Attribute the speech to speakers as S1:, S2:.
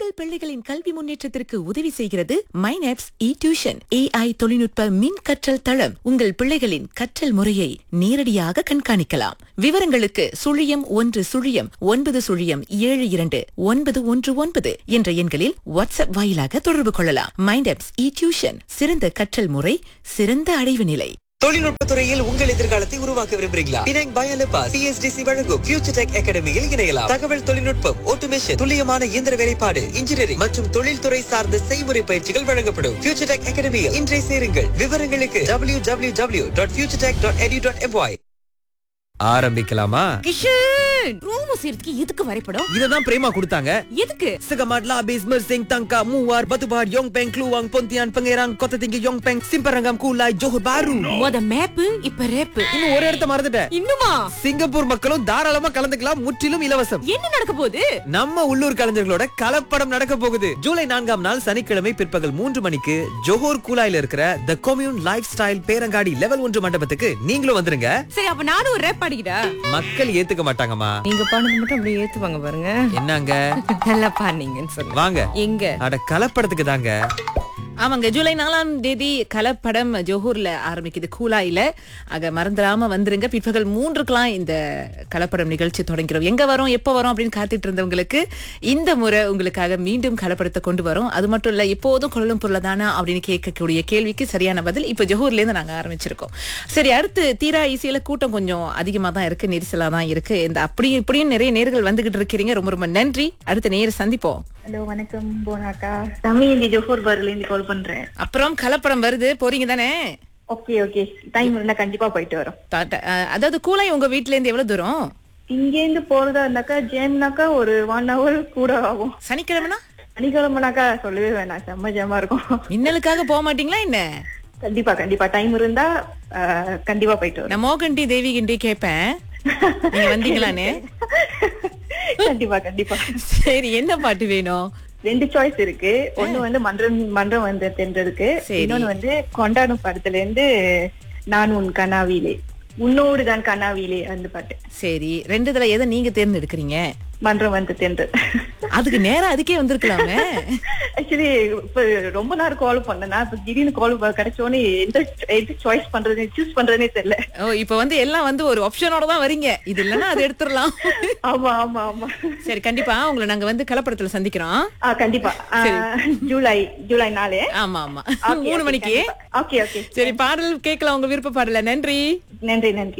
S1: உங்கள் பிள்ளைகளின் கல்வி முன்னேற்றத்திற்கு உதவி செய்கிறது மைனாப்ஸ் இ டியூஷன் ஏஐ தொழில்நுட்ப மின் கற்றல் தளம் உங்கள் பிள்ளைகளின் கற்றல் முறையை நேரடியாக கண்காணிக்கலாம் விவரங்களுக்கு சுழியம் ஒன்று சுழியம் ஒன்பது சுழியம் ஏழு இரண்டு ஒன்பது ஒன்று ஒன்பது என்ற எண்களில் வாட்ஸ்அப் வாயிலாக தொடர்பு கொள்ளலாம் மைண்டாப்ஸ் இ டியூஷன் சிறந்த கற்றல் முறை சிறந்த அடைவு நிலை
S2: தொழில்நுட்பத் துறையில் உங்கள் எதிர்காலத்தை உருவாக்க விரும்புகிறீங்களா பினாங் பயலப்பா சிஎஸ்டிசி வழங்கும் ஃபியூச்சர் டெக் அகாடமியில் இணையலாம் தகவல் தொழில்நுட்பம் ஆட்டோமேஷன் துல்லியமான இயந்திர வேலைப்பாடு இன்ஜினியரிங் மற்றும் தொழில்துறை சார்ந்த செய்முறை பயிற்சிகள் வழங்கப்படும் ஃபியூச்சர் டெக் அகாடமியில் இன்றை சேருங்கள் விவரங்களுக்கு W W W dot future tech dot edu dot MY ஆரம்பிக்கலாமா
S3: கிஷன் ரூம் செய்யறதுக்கு எதுக்கு வரைபடம்
S2: இததான் பிரேமா கொடுத்தாங்க
S3: எதுக்கு
S2: Segamatla Bismer Singh Tangka Muar Batubar Yong Peng Kluang Pontian Pangerang Kota Tinggi Yong Peng Simparangam Kulai Johor Bahru
S3: மொத மேப் இப்ப ரேப்
S2: இன்னும் ஒரு இடத்த மறந்துட்டேன்
S3: இன்னுமா
S2: சிங்கப்பூர் மக்களும் தாராளமா கலந்துக்கலாம் முற்றிலும் இலவசம்
S3: என்ன நடக்க போகுது
S2: நம்ம உள்ளூர் கலைஞர்களோட கலப்படம் நடக்க போகுது ஜூலை நான்காம் நாள் சனிக்கிழமை பிற்பகல் மூன்று மணிக்கு ஜோஹர் கூலாயில இருக்கிற த கொம்யூன் லைஃப் ஸ்டைல் பேரங்காடி லெவல் ஒன்று மண்டபத்துக்கு நீங்களும் வந்துருங்க
S3: சரி அப்ப நானும் ஒரு ரேப் பாடிக்கிட்டா
S2: மக்கள் ஏத்துக்க மாட்டாங்கம்மா
S3: நீங்க பாடுறது மட்டும் அப்படியே ஏத்துவாங்க பாருங்க
S2: என்னங்க
S3: நல்லா பாடுனீங்கன்னு சொல்லுங்க
S2: வாங்க
S3: எங்க
S2: அட கலப்படத்துக்கு தாங்க
S1: ஆமாங்க ஜூலை நாலாம் தேதி கலப்படம் ஜோஹூர்ல ஆரம்பிக்குது கூலாயில ஆக மறந்துடாம வந்துருங்க பிற்பகல் மூன்றுக்கெல்லாம் இந்த கலப்படம் நிகழ்ச்சி தொடங்கிறோம் எங்க வரோம் எப்போ வரோம் அப்படின்னு காத்துட்டு இருந்தவங்களுக்கு இந்த முறை உங்களுக்காக மீண்டும் கலப்படத்தை கொண்டு வரோம் அது மட்டும் இல்ல எப்போதும் கொள்ளும் பொருளதானா அப்படின்னு கேட்கக்கூடிய கேள்விக்கு சரியான பதில் இப்ப ஜோஹூர்ல இருந்து நாங்க ஆரம்பிச்சிருக்கோம் சரி அடுத்து தீரா இசையில கூட்டம் கொஞ்சம் அதிகமா தான் இருக்கு நெரிசலா தான் இருக்கு இந்த அப்படியும் இப்படியும் நிறைய நேர்கள் வந்துகிட்டு இருக்கிறீங்க ரொம்ப ரொம்ப நன்றி அடுத்த நேர சந்திப்போம்
S4: ஹலோ வணக்கம் போனாக்கா தமிழ் இந்தி ஜோஹர் பார்ல இருந்து கால் பண்றேன்
S1: அப்புறம் கலப்படம் வருது போறீங்க தானே
S4: ஓகே ஓகே டைம் இருந்தா கண்டிப்பா போயிட்டு வரோம்
S1: டாட்டா. அஹ், அதாவது கூலாய் உங்க வீட்ல இருந்து எவ்வளவு தூரம்
S4: இங்க இருந்து போறதா இருந்தாக்கா ஜேம்னாக்கா ஒரு ஒன் ஹவர் கூட ஆகும்
S1: சனிக்கிழமைனா
S4: சனிக்கிழமைனாக்கா சொல்லவே வேணாம் செம்ம ஜேமா இருக்கும்
S1: மின்னலுக்காக போக மாட்டீங்களா என்ன
S4: கண்டிப்பா கண்டிப்பா டைம் இருந்தா அஹ், கண்டிப்பா போயிட்டு வரோம்
S1: நான் மோகண்டி தேவிகிண்டி கேட்பேன் நீங்க வந்தீங்களான்னு
S4: கண்டிப்பா கண்டிப்பா
S1: சரி என்ன பாட்டு வேணும்
S4: ரெண்டு சாய்ஸ் இருக்கு ஒண்ணு வந்து மன்றம் மன்றம் வந்து தென்றதுக்கு
S1: சரி.
S4: இன்னொன்னு வந்து கொண்டாடும் படத்துல இருந்து நான் உன் கனாவிலே உன்னோடு தான் கனாவிலே அந்த பாட்டு
S1: சரி ரெண்டு இதுல எதை நீங்க தேர்ந்தெடுக்கிறீங்க
S4: மன்றம் வந்து தென்று
S1: அதுக்கு நேரா அதுக்கே வந்திருக்கலாமே
S4: ஆக்சுவலி இப்ப ரொம்ப நேரம் கால் பண்ணேன் இப்ப திடீர்னு கால் கிடைச்சோன்னே எந்த எது சாய்ஸ் பண்றது சூஸ் பண்றதுனே தெரியல
S1: ஓ இப்ப வந்து எல்லாம் வந்து ஒரு ஆப்ஷனோட தான் வரீங்க இது இல்லைன்னா அது எடுத்துடலாம்
S4: ஆமா ஆமா ஆமா
S1: சரி கண்டிப்பா உங்களை நாங்க வந்து கலப்படத்துல சந்திக்கிறோம்
S4: ஆ கண்டிப்பா ஆ, ஜூலை ஜூலை நாலு
S1: ஆமா ஆமா மூணு மணிக்கு
S4: ஓகே ஓகே
S1: சரி பாடல் கேட்கலாம் உங்க விருப்ப பாடல நன்றி
S4: நன்றி நன்றி